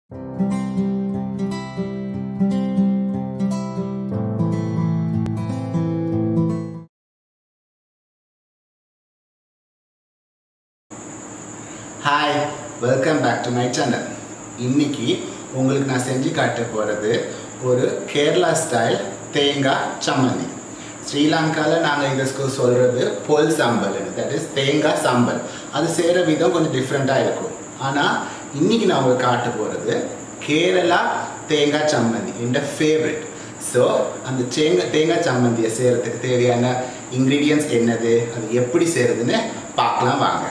Hi welcome back to my channel இன்னைக்கு உங்களுக்கு நான் செஞ்சு காட்ட போகிறது ஒரு கேரளா ஸ்டைல் தேங்காய் சம்மந்தி ஸ்ரீலங்காவில் நாங்கள் இதுக்கு சொல்கிறது பொல் சம்பல் தட் இஸ் தேங்காய் சம்பல் அது செய்கிற விதம் கொஞ்சம் டிஃப்ரெண்ட்டாக இருக்கும் ஆனால் இன்னைக்கு நான் உங்களுக்கு காட்ட போகிறது கேரளா தேங்காய் சம்மந்தி என்னோட ஃபேவரட் ஸோ அந்த தேங்காய் தேங்காய் சம்மந்தியை செய்கிறதுக்கு தேவையான இன்க்ரீடியன்ஸ் என்னது அது எப்படி செய்கிறதுன்னு பார்க்கலாம் வாங்க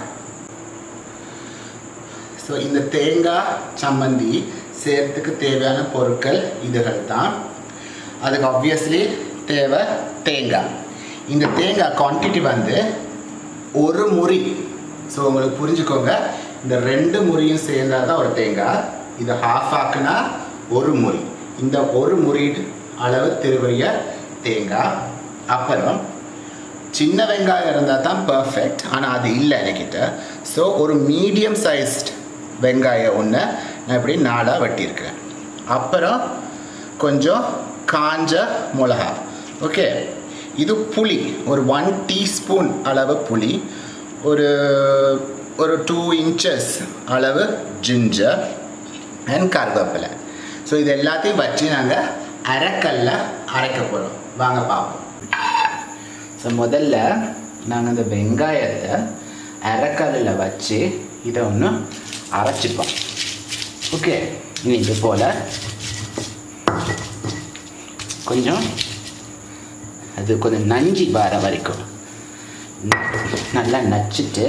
ஸோ இந்த தேங்காய் சம்மந்தி செய்கிறதுக்கு தேவையான பொருட்கள் இதுகள் தான் அதுக்கு ஆப்வியஸ்லி தேவை தேங்காய் இந்த தேங்காய் குவான்டிட்டி வந்து ஒரு முறி ஸோ உங்களுக்கு புரிஞ்சுக்கோங்க இந்த ரெண்டு முறியும் சேர்ந்தால் தான் ஒரு தேங்காய் இதை ஹாஃப் ஆக்குனா ஒரு முறி இந்த ஒரு முறி அளவு திருவறிய தேங்காய் அப்புறம் சின்ன வெங்காயம் இருந்தால் தான் பர்ஃபெக்ட் ஆனால் அது இல்லை என்கிட்ட ஸோ ஒரு மீடியம் சைஸ்ட் வெங்காயம் ஒன்று நான் இப்படி நாளாக வெட்டியிருக்கிறேன் அப்புறம் கொஞ்சம் காஞ்ச மிளகா ஓகே இது புளி ஒரு ஒன் டீஸ்பூன் அளவு புளி ஒரு ஒரு டூ இன்ச்சஸ் அளவு ஜிஞ்சர் அண்ட் கருவேப்பிலை ஸோ இது எல்லாத்தையும் வச்சு நாங்கள் அரைக்கல்ல அரைக்க போகிறோம் வாங்க பார்ப்போம் ஸோ முதல்ல நாங்கள் இந்த வெங்காயத்தை அரைக்கல்லில் வச்சு இதை ஒன்று அரைச்சிப்போம் ஓகே இது போல் கொஞ்சம் அது கொஞ்சம் நஞ்சி வர வரைக்கும் நல்லா நச்சுட்டு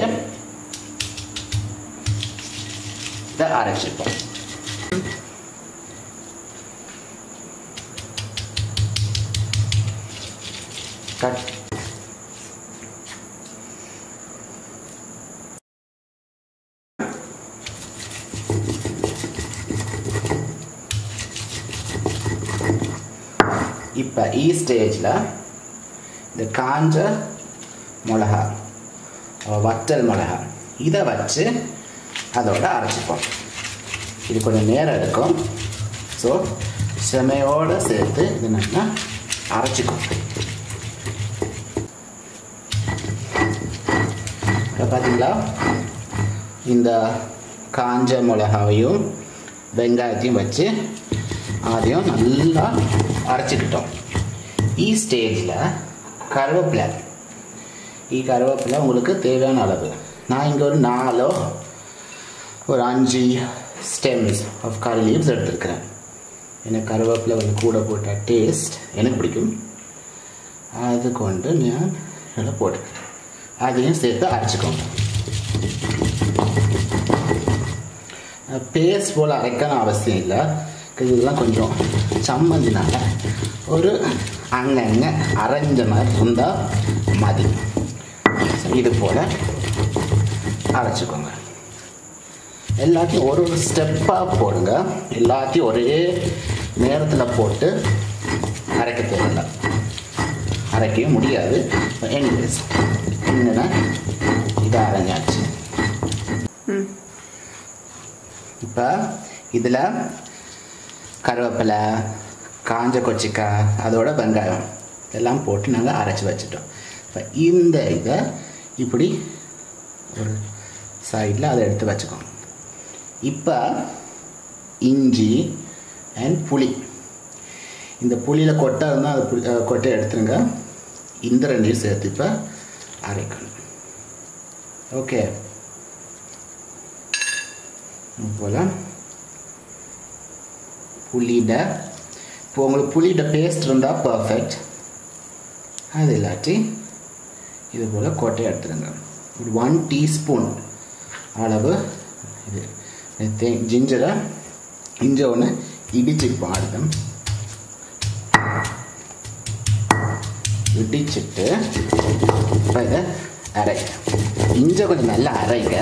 இதை அரைச்சிப்போம் கட் இப்போ ஈ ஸ்டேஜில் இந்த காஞ்ச மிளகா வற்றல் மிளகா இதை வச்சு அதோட அரைச்சிப்போம் இது கொஞ்சம் நேரம் எடுக்கும் ஸோ செமையோடு சேர்த்து இது நல்லா அரைச்சிக்கும் இப்போ பார்த்தீங்களா இந்த காஞ்ச மிளகாவையும் வெங்காயத்தையும் வச்சு அதையும் நல்லா அரைச்சிக்கிட்டோம் ஈ ஸ்டேஜில் கருவேப்பிலை ஈ கருவேப்பிலை உங்களுக்கு தேவையான அளவு நான் இங்கே ஒரு நாலோ ஒரு அஞ்சு ஸ்டெம்ஸ் ஆஃப் கரி லீவ்ஸ் எடுத்துருக்கிறேன் எனக்கு கருவேப்பிலை கொஞ்சம் கூட போட்ட டேஸ்ட் எனக்கு பிடிக்கும் அது கொண்டு நான் இதில் போட்டுக்கிறேன் அதையும் சேர்த்து அரைச்சிக்கோங்க பேஸ்ட் போல் அரைக்கணும் அவசியம் இல்லை இதெல்லாம் கொஞ்சம் சம்மந்தினால ஒரு அங்கங்கே அரைஞ்ச மாதிரி இருந்தால் மதி இது போல் அரைச்சிக்கோங்க எல்லாத்தையும் ஒரு ஒரு ஸ்டெப்பாக போடுங்க எல்லாத்தையும் ஒரே நேரத்தில் போட்டு அரைக்க தேவையில்ல அரைக்கவே முடியாது எனிவேஸ் என்னென்னா இதை அரைஞ்சாச்சு இப்போ இதில் கருவேப்பிலை காஞ்ச கொச்சிக்காய் அதோட வெங்காயம் எல்லாம் போட்டு நாங்கள் அரைச்சி வச்சுட்டோம் இப்போ இந்த இதை இப்படி ஒரு சைடில் அதை எடுத்து வச்சுக்கோங்க இப்போ இஞ்சி அண்ட் புளி இந்த புளியில் கொட்டை இருந்தால் அது புளி கொட்டை எடுத்துருங்க இந்த ரெண்டையும் சேர்த்து இப்போ அரைக்கணும் ஓகே போல் புளிட இப்போ உங்களுக்கு புளிட பேஸ்ட் இருந்தால் பர்ஃபெக்ட் அது இல்லாட்டி இது போல் கொட்டையை எடுத்துருங்க ஒரு ஒன் டீஸ்பூன் அளவு இது தே ஜிஞ்சரை இஞ்ச ஒன்று இடிச்சுப்போம் அடுத்தம் இடிச்சிட்டு இப்போ இதை அரை இஞ்ச கொஞ்சம் நல்லா அரைங்க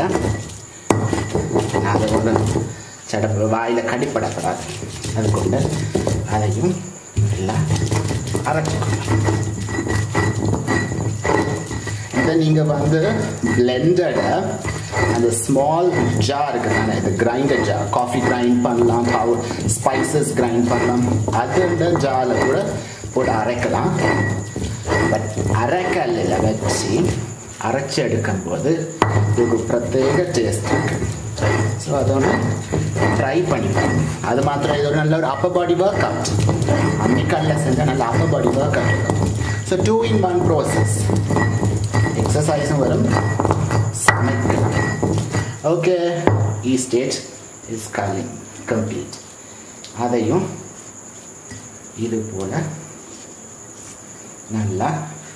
அதை கொண்டு சடப்பு வாயில் கடிப்படப்படாது அது கொண்டு அதையும் நல்லா அரைச்சிக்கணும் இதை நீங்கள் வந்து பிளெண்டடை அந்த ஸ்மால் ஜார் இருக்குதானே இது கிரைண்டர் ஜார் காஃபி கிரைண்ட் பண்ணலாம் பவர் ஸ்பைசஸ் கிரைண்ட் பண்ணலாம் அது இந்த ஜாரில் கூட போட்டு அரைக்கலாம் பட் அரைக்கல்லில் வச்சு அரைச்சி எடுக்கும்போது ஒரு பிரத்யேக டேஸ்ட் இருக்கு ஸோ அதை ஒன்று ட்ரை பண்ணி பாருங்க. அது மாத்திரம் இது ஒரு நல்ல ஒரு அப்பர் பாடி ஒர்க் அவுட் அம்மிக்கல்ல செஞ்சால் நல்ல அப்பர் பாடி ஒர்க் அவுட் இருக்கும் so two in one process எக்ஸசைஸும் வரும் சமைக்கலாம் okay a stage is calling complete அதையும் இது போல் நல்லா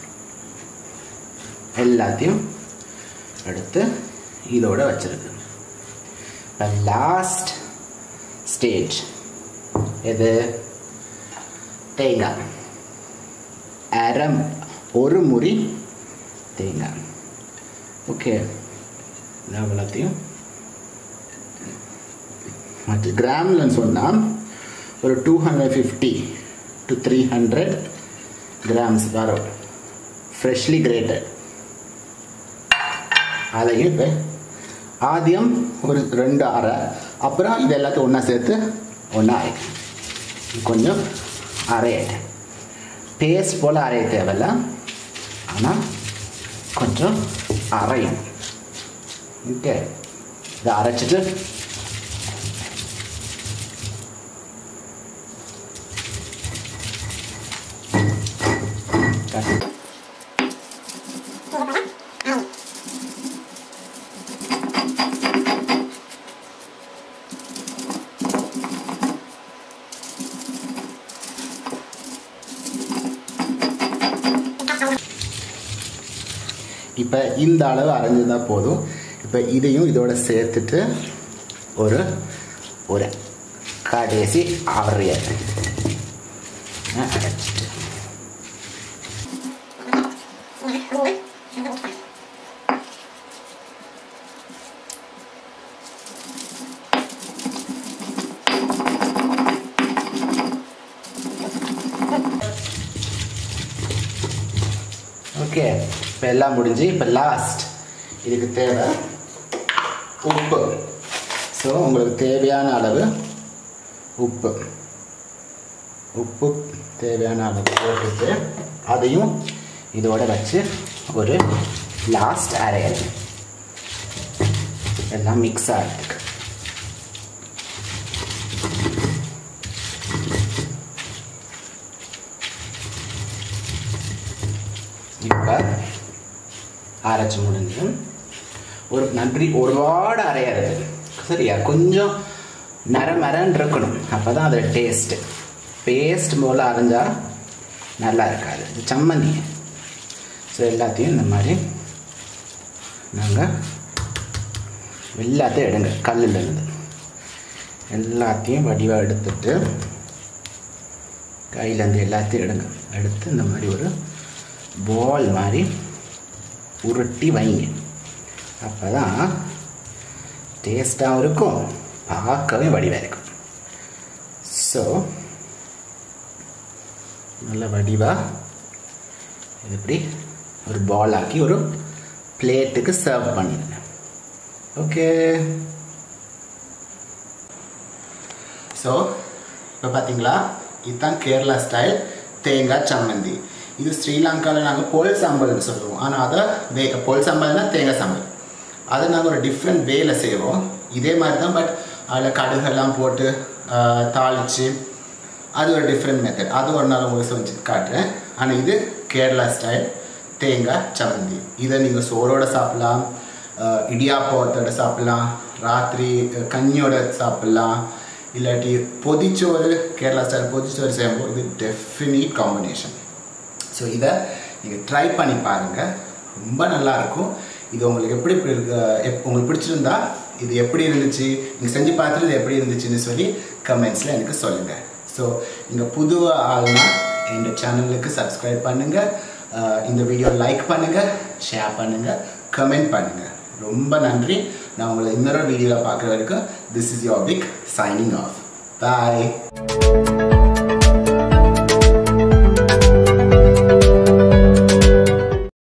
எல்லாத்தையும் எடுத்து இதோட வச்சிருக்கு இப்போ லாஸ்ட் ஸ்டேஜ் எது தேங்காய் அரம் ஒரு முறி தேங்காய் ஓகே அவ்வளோத்தையும் மற்ற கிராமில் சொன்னால் ஒரு two hundred fifty to three hundred grams வரும் ஃப்ரெஷ்லி கிரேட்டட் அதையும் இப்போ ஆதியம் ஒரு ரெண்டு அரை அப்புறம் இது எல்லாத்தையும் ஒன்றா சேர்த்து ஒன்றா அரைக்கும் கொஞ்சம் அரையிட்டேன் பேஸ்ட் போல் அரைய தேவையில்ல ஆனால் கொஞ்சம் அரையும் ஓகே இதை அரைச்சிட்டு இப்போ இந்த அளவு அரைஞ்சதா போதும் இப்போ இதையும் இதோட சேர்த்துட்டு ஒரு ஒரு கடைசி அரைய அரைச்சிட்டு ஓகே இப்போ எல்லாம் முடிஞ்சு இப்போ லாஸ்ட் இதுக்கு தேவை உப்பு ஸோ உங்களுக்கு தேவையான அளவு உப்பு உப்பு தேவையான அளவு போட்டுட்டு அதையும் இதோட வச்சு ஒரு லாஸ்ட் அரையல் எல்லாம் மிக்ஸ் ஆகிறதுக்கு இப்போ அரைச்சி முடிஞ்சு ஒரு நன்றி ஒருபாடு அரையாது சரியா கொஞ்சம் நர மரன்னு இருக்கணும் அப்போ தான் அதோட டேஸ்ட்டு பேஸ்ட் போல் அரைஞ்சால் நல்லா இருக்காது இது சம்மந்தி ஸோ எல்லாத்தையும் இந்த மாதிரி நாங்கள் எல்லாத்தையும் எடுங்க கல்லில் இருந்து எல்லாத்தையும் வடிவாக எடுத்துட்டு கையிலேருந்து எல்லாத்தையும் எடுங்க எடுத்து இந்த மாதிரி ஒரு பால் மாதிரி உருட்டி வைங்க அப்போ தான் டேஸ்ட்டாகவும் இருக்கும் பார்க்கவே வடிவாக இருக்கும் ஸோ நல்ல வடிவாக இது இப்படி ஒரு பால் ஆக்கி ஒரு பிளேட்டுக்கு சர்வ் பண்ணிடுங்க ஓகே ஸோ இப்போ பார்த்தீங்களா இதுதான் கேரளா ஸ்டைல் தேங்காய் சம்மந்தி இது ஸ்ரீலங்காவில் நாங்கள் பொல் சாம்பல்னு சொல்லுவோம் ஆனால் அதை வே பொல் சாம்பல்னா தேங்காய் சாம்பல் அதை நாங்கள் ஒரு டிஃப்ரெண்ட் வேல செய்வோம் இதே மாதிரி தான் பட் அதில் கடுகெல்லாம் போட்டு தாளித்து அது ஒரு டிஃப்ரெண்ட் மெத்தட் அது ஒரு நாள் உங்களுக்கு செஞ்சு காட்டுறேன் ஆனால் இது கேரளா ஸ்டைல் தேங்காய் சம்மந்தி இதை நீங்கள் சோறோட சாப்பிட்லாம் இடியாப்பத்தோட சாப்பிட்லாம் ராத்திரி கஞ்சியோட சாப்பிட்லாம் இல்லாட்டி பொதிச்சோறு கேரளா ஸ்டைல் பொதிச்சோறு செய்யும்போது இது டெஃபினிட் காம்பினேஷன் ஸோ இதை நீங்கள் ட்ரை பண்ணி பாருங்கள் ரொம்ப நல்லாயிருக்கும் இது உங்களுக்கு எப்படி இருக்கு எப் உங்களுக்கு பிடிச்சிருந்தா இது எப்படி இருந்துச்சு நீங்கள் செஞ்சு பார்த்துட்டு இது எப்படி இருந்துச்சுன்னு சொல்லி கமெண்ட்ஸில் எனக்கு சொல்லுங்கள் ஸோ நீங்கள் புது ஆள்னா எங்கள் சேனலுக்கு சப்ஸ்கிரைப் பண்ணுங்கள் இந்த வீடியோ லைக் பண்ணுங்கள் ஷேர் பண்ணுங்கள் கமெண்ட் பண்ணுங்கள் ரொம்ப நன்றி நான் உங்களை இன்னொரு வீடியோவில் பார்க்குற வரைக்கும் this is your big signing off bye